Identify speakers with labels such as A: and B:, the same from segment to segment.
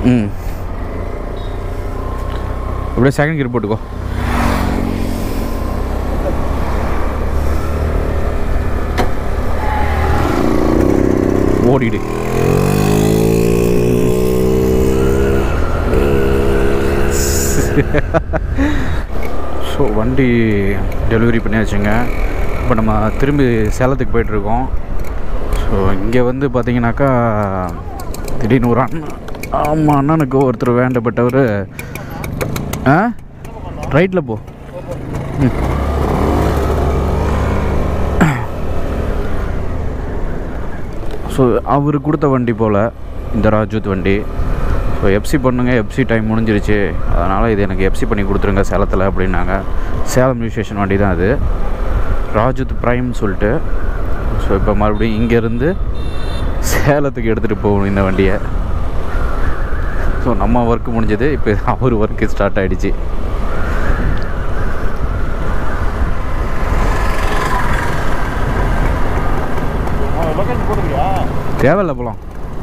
A: ம் அப்படியே second gear போட்டுக்கோ ஓடிடு ஸோ வண்டி டெலிவரி பண்ணியாச்சுங்க இப்போ நம்ம திரும்பி சேலத்துக்கு போயிட்டுருக்கோம் ஸோ இங்கே வந்து பார்த்தீங்கன்னாக்கா திடீர்னு ஒரு அண்ணன் ஆமாம் அண்ணனுக்கு ஒருத்தர் வேண்டப்பட்டவர் ஆ ரைட்டில் போ ம் ஸோ அவர் கொடுத்த வண்டி போல் இந்த ராஜூத் வண்டி ஸோ எஃப்சி பண்ணுங்க எஃப்சி டைம் முடிஞ்சிருச்சு அதனால் இது எனக்கு எஃப்சி பண்ணி கொடுத்துருங்க சேலத்தில் அப்படின்னாங்க சேலம் ரிஜிஸ்ட்ரேஷன் வண்டி தான் அது ராஜூத் ப்ரைம்னு சொல்லிட்டு ஸோ இப்போ மறுபடியும் இங்கேருந்து சேலத்துக்கு எடுத்துகிட்டு போகணும் இந்த வண்டியை ஸோ நம்ம ஒர்க் முடிஞ்சது இப்போ அவர் ஒர்க்கு ஸ்டார்ட் ஆகிடுச்சு
B: லொக்கேஷன் போட்டுக்கியா
A: தேவையில்ல போகலாம்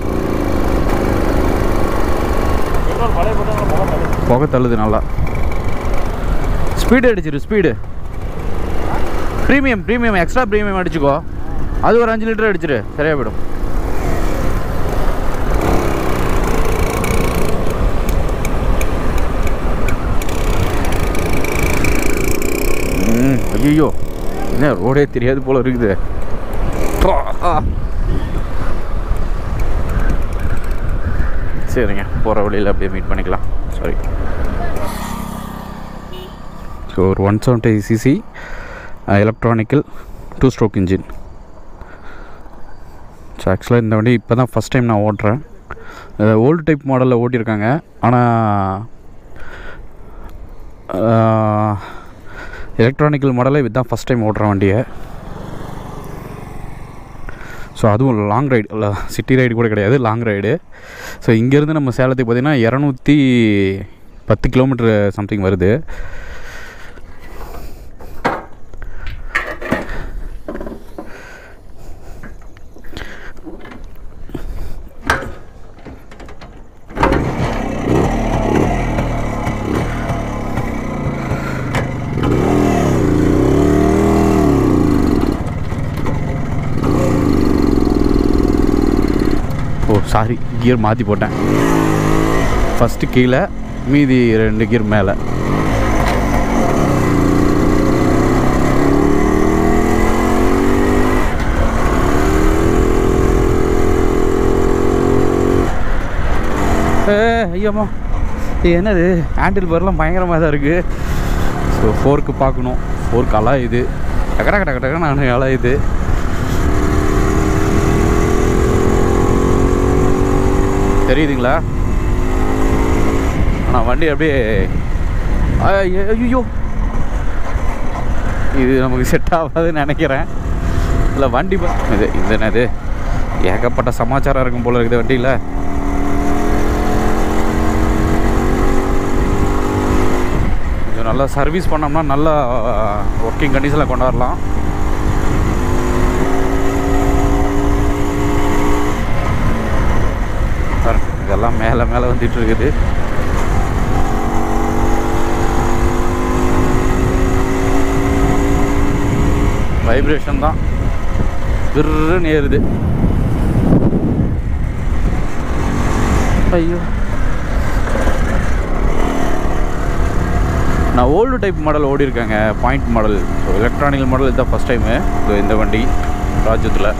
B: பெட்ரோல் பழைய பெட்ரோல் முகம் தள்ளு.
A: புகை தள்ளுது நல்லா ஸ்பீடு அடிச்சிரு speed premium premium extra premium அடிச்சுக்கோ அது ஒரு அஞ்சு லிட்டர் அடிச்சிரு சரியா போயிடும் ம் ஐயோ என்ன ரோடே தெரியாது போல இருக்குது பா, ஆ. சரிங்க போகிற வழியில் அப்படியே மீட் பண்ணிக்கலாம் சாரி ஸோ ஒரு one seventy CC electronical two stroke engine so ஆக்சுவலாக இந்த வண்டி இப்போ தான் ஃபஸ்ட் டைம் நான் ஓட்டுறேன் ஓல்டு டைப் மாடலில் ஓட்டியிருக்காங்க ஆனால் எலக்ட்ரானிக்கல் மாடலே இதுதான் ஃபஸ்ட் டைம் ஓட்டுறேன் வண்டியை ஸோ அதுவும் லாங் ரைடு இல்லை சிட்டி ரைடு கூட கிடையாது லாங் ரைடு ஸோ இங்கேருந்து நம்ம சேலத்துக்கு பார்த்தீங்கன்னா இரநூத்தி பத்து கிலோமீட்டர் சம்திங் வருது ஓ சாரி கியர் மாற்றி போட்டேன் ஃபஸ்ட்டு கீழே மீதி ரெண்டு கியர் மேலே ஏ ஐயம்மா இது என்னது ஹேண்டில் பார்லாம் பயங்கரமாக தான் இருக்குது ஸோ ஃபோர்க்கு பார்க்கணும் ஃபோர்க்கு அலா இது டக்கட கட கடக்க நான் அலா இது தெரியுதுங்களா ஆனால் வண்டி அப்படியே ஐயோ இது நமக்கு செட் ஆகாதுன்னு நினைக்கிறேன் இல்லை வண்டி பா இது இது என்னது ஏகப்பட்ட சமாச்சாரம் இருக்கும் போல இருக்குது வண்டியில் கொஞ்சம் நல்லா சர்வீஸ் பண்ணோம்னா நல்லா ஒர்க்கிங் கண்டிஷனில் கொண்டாடலாம் பாருங்க, இதெல்லாம் மேலே மேலே வந்துட்டு இருக்குது வைப்ரேஷன் தான் விருன்னு ஏறுது ஐயோ நான் ஓல்டு டைப் மாடல் ஓடி இருக்கேங்க point model so electronic model இதுதான் ஃபஸ்ட் டைமு இந்த வண்டி ராஜ்யத்தில்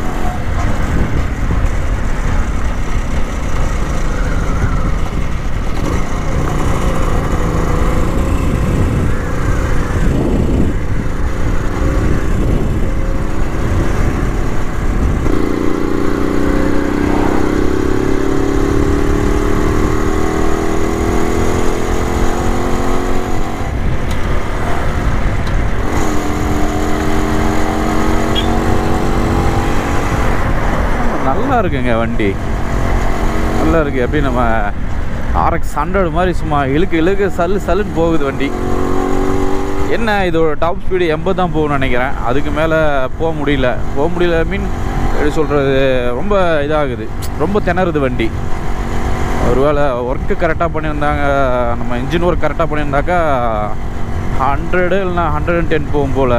A: நல்லா இருக்குங்க வண்டி நல்லா இருக்கு எப்படி நம்ம ஆர்எக்ஸ் ஹண்ட்ரட் மாதிரி சும்மா இழுக்கு இழுக்கு சல்லு சல்லுன்னு போகுது வண்டி என்ன இதோட டாப் ஸ்பீடு எண்பது தான் போகணும்னு நினைக்கிறேன் அதுக்கு மேலே போக முடியல போக முடியல மீன் எப்படி சொல்கிறது ரொம்ப இதாகுது ரொம்ப திணறுது வண்டி ஒருவேளை ஒர்க்கு கரெக்டாக பண்ணியிருந்தாங்க நம்ம இன்ஜின் ஒர்க் கரெக்டாக பண்ணியிருந்தாக்கா ஹண்ட்ரடு இல்லைனா ஹண்ட்ரட் அண்ட் டென் போகும் போல்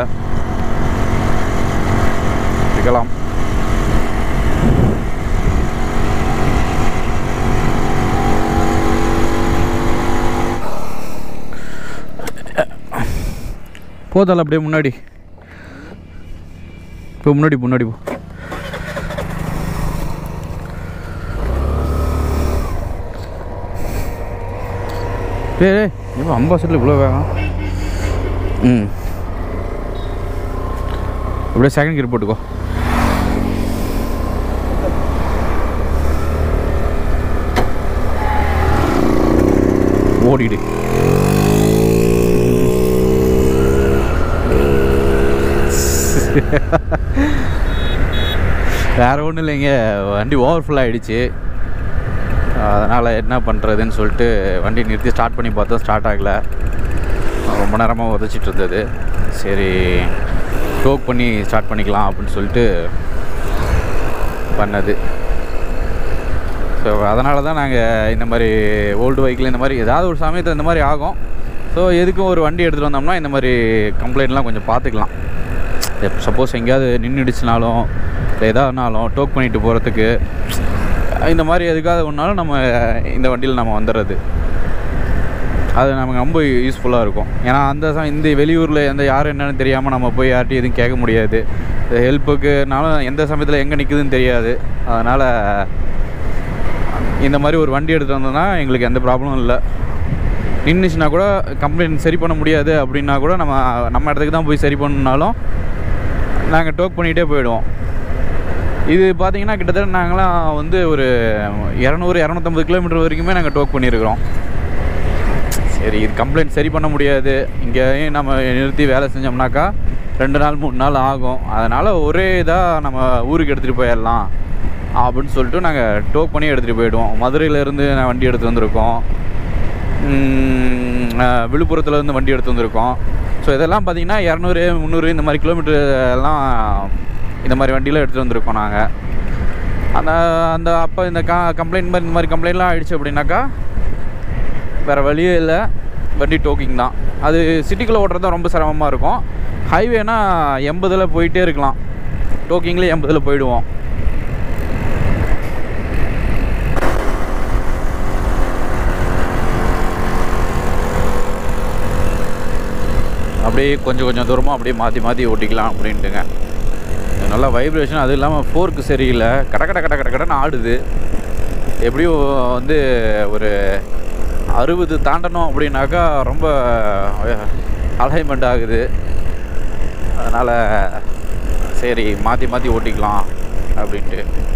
A: இருக்கலாம் போதால அப்படியே முன்னாடி இப்போ முன்னாடி முன்னாடி போ ஏய் இப்போ அம்பாசிடர் இவ்வளோ வேகம் ம் அப்படியே செகண்ட் கியர் போட்டுக்கோ ஓடிடு வேற ஒன்றும் இல்லைங்க வண்டி ஓவர்ஃபுல் ஆகிடுச்சு அதனால் என்ன பண்ணுறதுன்னு சொல்லிட்டு வண்டி நிறுத்தி ஸ்டார்ட் பண்ணி பார்த்தோம் ஸ்டார்ட் ஆகலை ரொம்ப நேரமாக உதச்சிட்டு இருந்தது சரி டோக் பண்ணி ஸ்டார்ட் பண்ணிக்கலாம் அப்படின்னு சொல்லிட்டு பண்ணது ஸோ அதனால தான் நாங்கள் இந்த மாதிரி ஓல்டு வெஹிக்கிள் இந்த மாதிரி ஏதாவது ஒரு சமயத்தில் இந்த மாதிரி ஆகும் ஸோ எதுக்கும் ஒரு வண்டி எடுத்துகிட்டு வந்தோம்னா இந்த மாதிரி கம்ப்ளைண்ட்லாம் கொஞ்சம் பார்த்துக்கலாம் சப்போஸ் எங்கேயாவது நின்றுடுச்சுனாலும் இல்லை எதாவதுனாலும் டோக் பண்ணிட்டு போகிறதுக்கு இந்த மாதிரி எதுக்காவது ஒன்றாலும் நம்ம இந்த வண்டியில் நம்ம வந்துடுறது அது நமக்கு ரொம்ப யூஸ்ஃபுல்லாக இருக்கும் ஏன்னா அந்த சம இந்த வெளியூரில் எந்த யார் என்னன்னு தெரியாமல் நம்ம போய் யார்ட்டையும் எதுவும் கேட்க முடியாது ஹெல்ப்புக்குனாலும் எந்த சமயத்தில் எங்கே நிற்குதுன்னு தெரியாது அதனால் இந்த மாதிரி ஒரு வண்டி எடுத்து வந்தோம்னா எங்களுக்கு எந்த ப்ராப்ளமும் இல்லை நின்றுச்சுன்னா கூட கம்ப்ளைண்ட் சரி பண்ண முடியாது அப்படின்னா கூட நம்ம நம்ம இடத்துக்கு தான் போய் சரி பண்ணணுனாலும் நாங்கள் டோக் பண்ணிகிட்டே போயிடுவோம் இது பார்த்தீங்கன்னா கிட்டத்தட்ட நாங்களாம் வந்து ஒரு இரநூறு இரநூத்தம்பது கிலோமீட்டர் வரைக்குமே நாங்கள் டோக் பண்ணியிருக்கிறோம் சரி இது கம்ப்ளைண்ட் சரி பண்ண முடியாது இங்கேயும் நம்ம நிறுத்தி வேலை செஞ்சோம்னாக்கா ரெண்டு நாள் மூணு நாள் ஆகும் அதனால் ஒரே இதாக நம்ம ஊருக்கு எடுத்துகிட்டு போயிடலாம் அப்படின்னு சொல்லிட்டு நாங்கள் டோக் பண்ணி எடுத்துகிட்டு போயிடுவோம் மதுரையிலேருந்து நான் வண்டி எடுத்து வந்திருக்கோம் உம், அஹ், விழுப்புரத்துலேருந்து வண்டி எடுத்து வந்திருக்கோம் ஸோ இதெல்லாம் பார்த்தீங்கன்னா இரநூறு முந்நூறு இந்த மாதிரி கிலோமீட்டர் எல்லாம் இந்த மாதிரி வண்டியில் எடுத்துகிட்டு வந்திருக்கோம் நாங்கள் அந்த அந்த அப்போ இந்த கா கம்ப்ளைண்ட் மாதிரி இந்த மாதிரி கம்ப்ளைண்ட்லாம் ஆயிடுச்சு அப்படின்னாக்கா வேறு வழியே இல்லை வண்டி டோக்கிங் தான் அது சிட்டிக்குள்ளே ஓட்டுறது தான் ரொம்ப சிரமமாக இருக்கும் ஹைவேனா எண்பதில் போயிட்டே இருக்கலாம் டோக்கிங்கில் எண்பதில் போயிடுவோம் அப்படியே கொஞ்சம் கொஞ்சம் தூரமாக அப்படியே மாற்றி மாற்றி ஓட்டிக்கலாம் அப்படின்ட்டுங்க இது நல்லா வைப்ரேஷன் அது இல்லாமல் ஃபோர்க்கு சரியில்லை கட கட கட கட கடன்னு ஆடுது எப்படியும் வந்து ஒரு அறுபது தாண்டணும் அப்படின்னாக்கா ரொம்ப அலைன்மெண்ட் ஆகுது அதனால் சரி மாற்றி மாற்றி ஓட்டிக்கலாம் அப்படின்ட்டு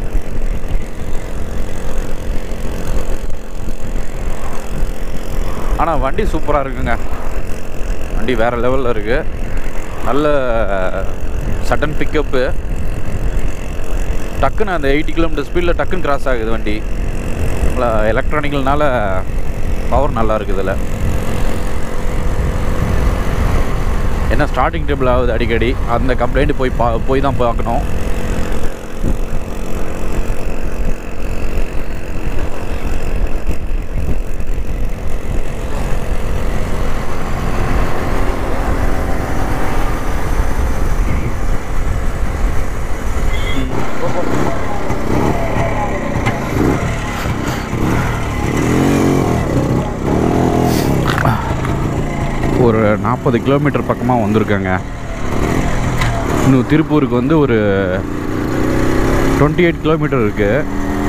A: ஆனால் வண்டி சூப்பராக இருக்குங்க வண்டி வேறு லெவலில் இருக்குது நல்ல சடன் பிக்கப்பு டக்குன்னு அந்த எயிட்டி கிலோமீட்டர் ஸ்பீடில் டக்குன்னு கிராஸ் ஆகுது வண்டி நல்லா எலக்ட்ரானிக்கல்னால பவர் நல்லா இருக்குது இதில் என்ன ஸ்டார்டிங் டேபிள் ஆகுது அடிக்கடி அந்த கம்ப்ளைண்ட் போய் பா போய் தான் பார்க்கணும் ஒரு நாற்பது கிலோமீட்டர் பக்கமாக வந்திருக்காங்க இன்னும் திருப்பூருக்கு வந்து ஒரு டுவெண்ட்டி எயிட் கிலோமீட்டர் இருக்குது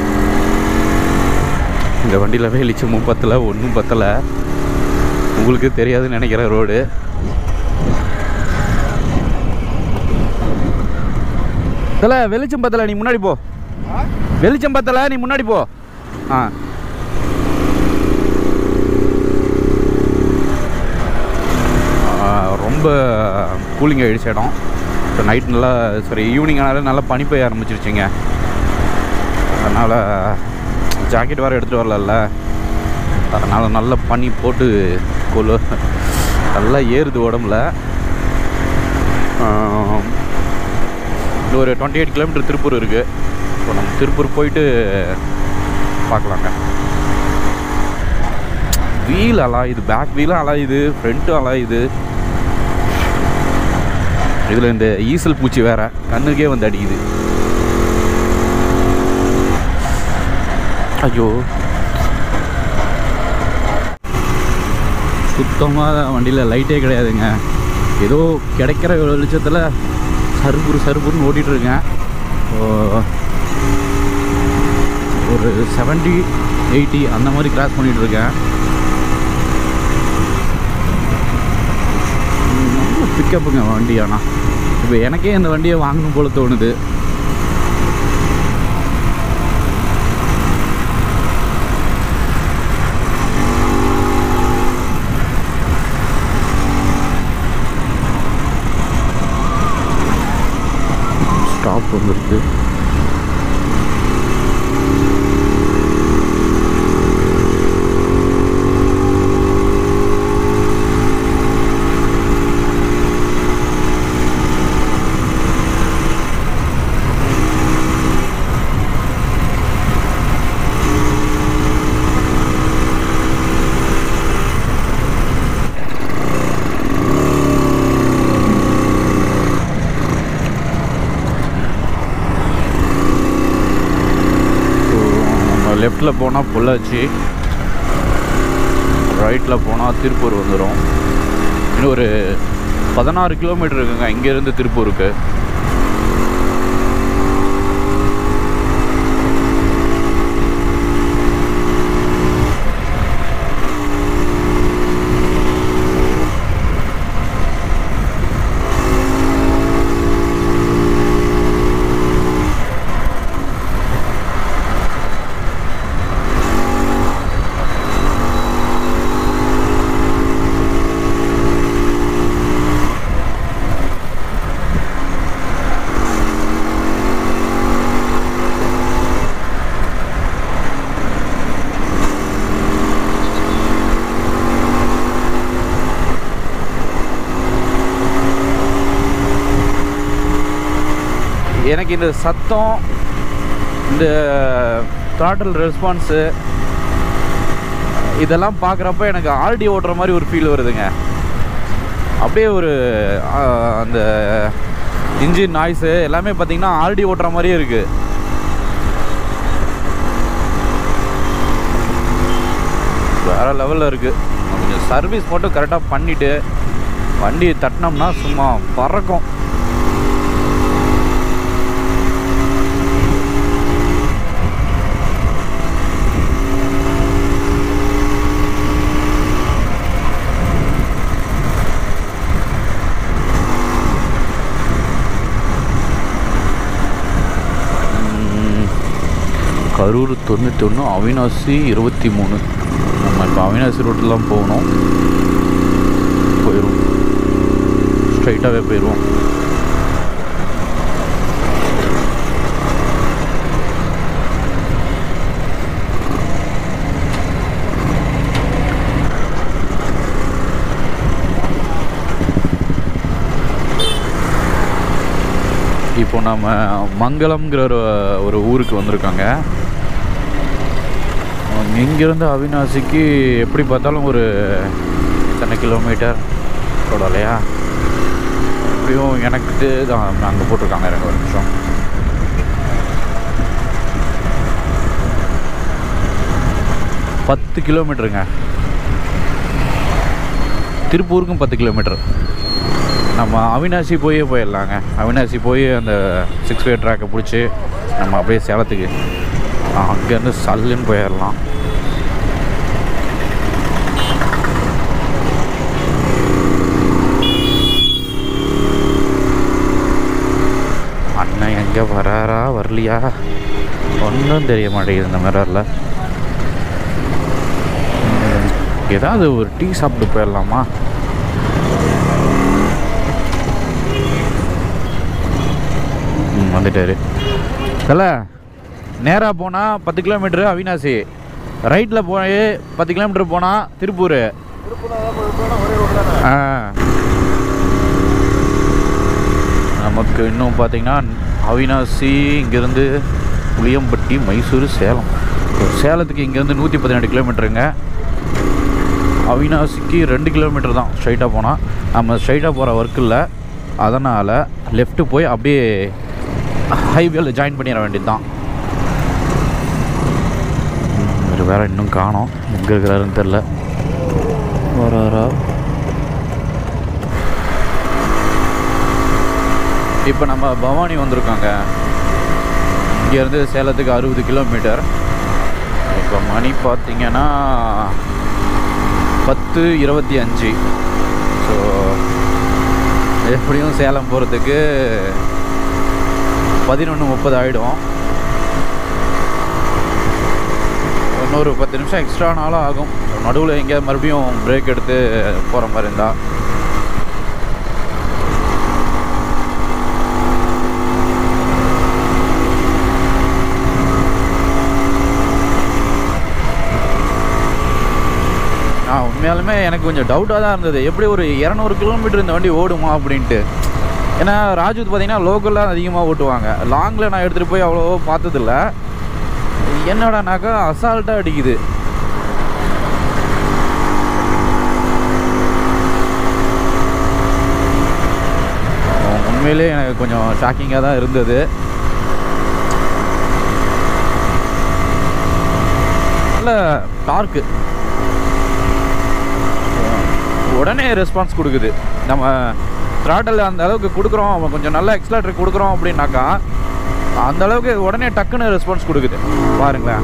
A: இந்த வண்டியில் வெளிச்சமும் பத்தலை ஒன்றும் பத்தலை உங்களுக்கு தெரியாதுன்னு நினைக்கிறேன் ரோடு தல வெளிச்சம் பத்தலை நீ முன்னாடி போ வெளிச்சம் பத்தலை நீ முன்னாடி போ ஆ ஆ, ரொம்ப கூலிங் ஆகிடுச்சு இடம் இப்போ நைட் நல்லா சாரி ஈவினிங் ஆனாலும் நல்லா பனி பெய்ய ஆரம்பிச்சிருச்சுங்க அதனால் ஜாக்கெட் வேறு எடுத்துகிட்டு வரல அதனால் நல்ல பனி போட்டு கொலு நல்லா ஏறுது உடம்புல ஆம், இன்னும் ஒரு டுவெண்ட்டி எயிட் கிலோமீட்டர் திருப்பூர் இருக்குது இப்போ நம்ம திருப்பூர் போயிட்டு பார்க்கலாங்க வீல் அலாயுது பேக் வீலும் அலாயுது ஃப்ரண்ட்டும் அலாயுது இதில் இந்த ஈசல் பூச்சி வேற கண்ணுக்கே வந்து அடிக்குது ஐயோ சுத்தமாக வண்டியில் லைட்டே கிடையாதுங்க ஏதோ கிடைக்கிற வெளிச்சத்தில் சருபுரு சருபுருன்னு ஓட்டிகிட்டு இருக்கேன் ஓ, ஒரு செவன்ட்டி எயிட்டி அந்த மாதிரி கிராஸ் பண்ணிகிட்டு இருக்கேன் பிக்கப்புங்க வண்டி ஆனால் இப்போ எனக்கே இந்த வண்டியை வாங்கணும் போல தோணுது ஸ்டாப் வந்துருக்கு ஸோ நம்ம லெஃப்டில் போனால் பொள்ளாச்சி ரைட்டில் போனால் திருப்பூர் வந்துடும் இன்னும் ஒரு பதினாறு கிலோமீட்டர் இருக்குங்க இங்கேருந்து திருப்பூருக்கு எனக்கு இந்த சத்தம் இந்த த்ராட்டில் ரெஸ்பான்ஸு இதெல்லாம் பார்க்குறப்ப எனக்கு ஆல்டி ஓட்டுற மாதிரி ஒரு ஃபீல் வருதுங்க அப்படியே ஒரு ஆ, அந்த இன்ஜின் நாய்ஸு எல்லாமே பார்த்தீங்கன்னா ஆல்டி ஓட்டுற மாதிரியே இருக்குது வேறு லெவலில் இருக்குது கொஞ்சம் சர்வீஸ் மட்டும் கரெக்டாக பண்ணிவிட்டு வண்டி தட்டினோம்னா சும்மா பறக்கும் ம், கரூர் தொண்ணூற்றி ஒன்று அவினாசி இருபத்தி மூணு நம்ம இப்போ அவினாசி ரோட்டில் தான் போகணும் போயிடும் ஸ்ட்ரைட்டாகவே போயிடுவோம் இப்போ நம்ம மங்களம்ங்கிற ஒரு ஒரு ஊருக்கு வந்திருக்காங்க இங்கேருந்து அவினாசிக்கு எப்படி பார்த்தாலும் ஒரு எத்தனை கிலோமீட்டர் தொடலையா எப்படியும் எனக்கு தான் அங்கே போட்டிருக்காங்க எனக்கு ஒரு நிமிஷம் பத்து கிலோமீட்டருங்க திருப்பூருக்கும் பத்து கிலோமீட்டர் நம்ம அவினாசி போயே போயிடலாங்க அவினாசி போய் அந்த சிக்ஸ் வே ட்ராக்கை பிடிச்சி நம்ம அப்படியே சேலத்துக்கு அங்கேருந்து சல்லுன்னு போயிடலாம் அண்ணன் எங்கே வராரா வரலையா ஒன்றும் தெரிய மாட்டேங்குது இந்த மிரரில் ஏதாவது ஒரு டீ சாப்பிட்டு போயிடலாமா ம் வந்துட்டாரு தல நேராக போனால் பத்து கிலோமீட்ரு அவினாசி ரைட்டில் போய் பத்து கிலோமீட்டர் போனால் திருப்பூர் ஆ நமக்கு இன்னும் பார்த்தீங்கன்னா அவினாசி இங்கேருந்து புளியம்பட்டி மைசூர் சேலம் இப்போ சேலத்துக்கு இங்கேருந்து நூற்றி பதினெட்டு கிலோமீட்டருங்க அவினாசிக்கு ரெண்டு கிலோமீட்டர் தான் ஸ்ட்ரைட்டாக போனால் நம்ம ஸ்ட்ரைட்டாக போகிற ஒர்க் இல்லை அதனால் லெஃப்ட்டு போய் அப்படியே ஹைவேல ஜாயின் பண்ணிட வேண்டியது தான் இவர் வேறு இன்னும் காணோம் எங்கே இருக்கிறாருன்னு தெரில வராரா இப்போ நம்ம பவானி வந்திருக்காங்க இங்கேருந்து சேலத்துக்கு அறுபது கிலோமீட்டர் இப்போ மணி பார்த்தீங்கன்னா பத்து இருபத்தி அஞ்சு ஸோ எப்படியும் சேலம் போகிறதுக்கு பதினொன்று முப்பது ஆகிடும் இன்னொரு பத்து நிமிஷம் எக்ஸ்ட்ரா நாளும் ஆகும் நடுவில் எங்கேயா மறுபடியும் பிரேக் எடுத்து போகிற மாதிரி இருந்தால் ஆ உண்மையாலுமே எனக்கு கொஞ்சம் டவுட்டாக தான் இருந்தது எப்படி ஒரு இரநூறு கிலோமீட்டர் இந்த வண்டி ஓடுமா அப்படின்ட்டு ஏன்னா ராஜூத் பார்த்தீங்கன்னா லோக்கலில் அதிகமாக ஓட்டுவாங்க லாங்கில் நான் எடுத்துகிட்டு போய் அவ்வளோ பார்த்ததில்ல என்னடானாக்கா அசால்ட்டாக அடிக்குது உண்மையிலே எனக்கு கொஞ்சம் ஷாக்கிங்காக தான் இருந்தது நல்ல டார்க்கு உடனே ரெஸ்பான்ஸ் கொடுக்குது நம்ம த்ராட்டல் அந்த அளவுக்கு கொடுக்குறோம் அவன் கொஞ்சம் நல்ல எக்ஸ்லேட்டர் கொடுக்குறோம் அப்படின்னாக்கா அந்த அளவுக்கு உடனே டக்குன்னு ரெஸ்பான்ஸ் கொடுக்குது பாருங்களேன்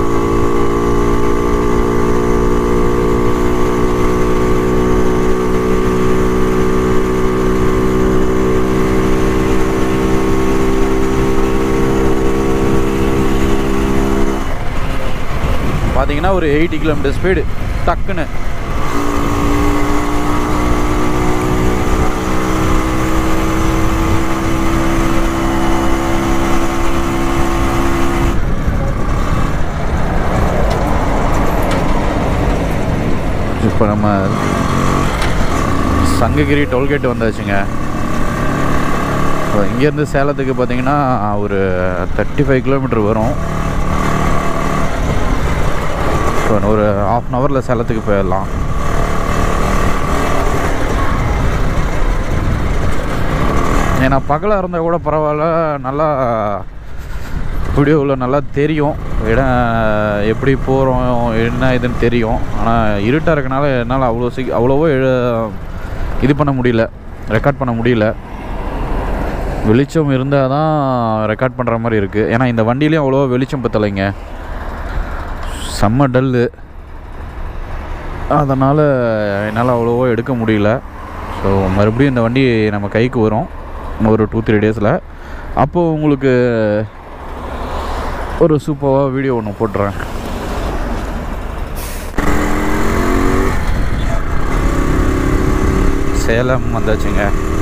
A: பார்த்தீங்கன்னா ஒரு எயிட்டி கிலோமீட்டர் ஸ்பீடு டக்குன்னு இப்போ நம்ம சங்ககிரி டோல்கேட் வந்தாச்சுங்க இப்போ இங்கேருந்து சேலத்துக்கு பார்த்தீங்கன்னா ஒரு தேர்ட்டி ஃபைவ் கிலோமீட்டர் வரும் இப்போ ஒரு ஆஃப் அன் ஹவரில் சேலத்துக்கு போயிடலாம் ஏன்னா பகலாக இருந்தால் கூட பரவாயில்ல நல்லா வீடியோவில் நல்லா தெரியும் இடம் எப்படி போகிறோம் என்ன இதுன்னு தெரியும் ஆனால் இருட்டாக இருக்கனால என்னால் அவ்வளோ சீ அவ்வளோவோ எழு- இது பண்ண முடியல ரெக்கார்ட் பண்ண முடியல வெளிச்சம் இருந்தால் தான் ரெக்கார்ட் பண்ணுற மாதிரி இருக்குது ஏன்னா இந்த வண்டியிலையும் அவ்வளோவா வெளிச்சம் பத்தலைங்க செம்ம டல்லு அதனால் என்னால் அவ்வளோவா எடுக்க முடியல ஸோ மறுபடியும் இந்த வண்டி நம்ம கைக்கு வரும் ஒரு டூ த்ரீ டேஸில் அப்போது உங்களுக்கு ஒரு சூப்பராக வீடியோ ஒன்று போட்டுறேன் சேலம் வந்தாச்சுங்க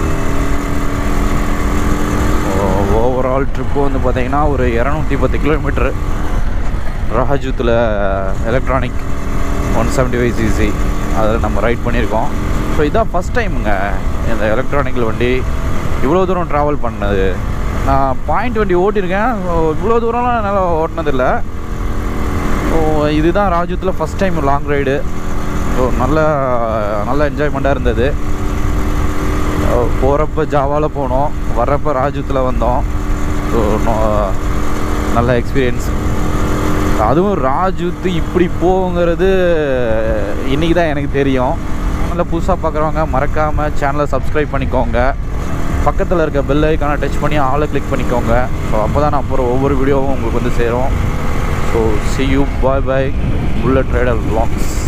A: ஓவரால் ட்ரிப்பு வந்து பார்த்தீங்கன்னா ஒரு இரநூத்தி பத்து கிலோமீட்ரு ராஜூத்தில் electronic one seventy five CC அதில் நம்ம ரைட் பண்ணியிருக்கோம் ஸோ இதான் ஃபஸ்ட் டைமுங்க இந்த எலக்ட்ரானிக்கல் வண்டி இவ்வளோ தூரம் ட்ராவல் பண்ணது நான் பாயிண்ட் வண்டி ஓட்டியிருக்கேன் இவ்வளோ தூரம்லாம் என்னால் ஓட்டினதில்லை ஸோ இதுதான் ராஜூத்தில் first time long ride so நல்ல நல்ல என்ஜாய்மெண்ட்டாக இருந்தது போகிறப்ப ஜாவாவில் போனோம் வர்றப்ப ராஜூத்தில் வந்தோம் ஸோ நல்ல எக்ஸ்பீரியன்ஸ் அதுவும் ராஜூத்து இப்படி போங்கிறது இன்றைக்கி தான் எனக்கு தெரியும் நல்லா புதுசாக பார்க்குறவங்க மறக்காமல் சேனலை சப்ஸ்கிரைப் பண்ணிக்கோங்க பக்கத்தில் இருக்க பெல் ஐக்கானை டச் பண்ணி ஆளை கிளிக் பண்ணிக்கோங்க ஸோ அப்போ தான் நான் போகிற ஒவ்வொரு வீடியோவும் உங்களுக்கு வந்து சேரும் so see you bye bye bullet rider vlogs